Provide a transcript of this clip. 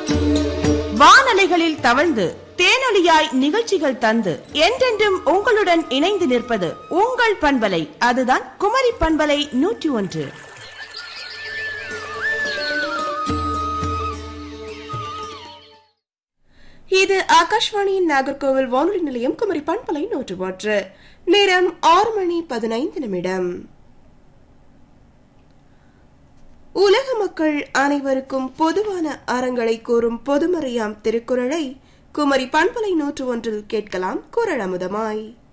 வானலைகளில் தவழ்ந்து தேனொலியாய் நிகழ்ச்சிகள் தந்து என்றென்றும் உங்களுடன் இணைந்து நிற்பது உங்கள் பண்பலை அதுதான் குமரி பண்பலை நூற்றி ஒன்று இது ஆகாஷ்வாணியின் நாகர்கோவில் வானொலி நிலையம் குமரி பண்பலை நூற்று ஒன்று நேரம் ஆறு மணி பதினைந்து நிமிடம் உலக மக்கள் அனைவருக்கும் பொதுவான அறங்களை கூறும் பொதுமறையாம் திருக்குறளை குமரி பண்பலை நூற்று ஒன்றில் கேட்கலாம் குரல் அமுதமாய்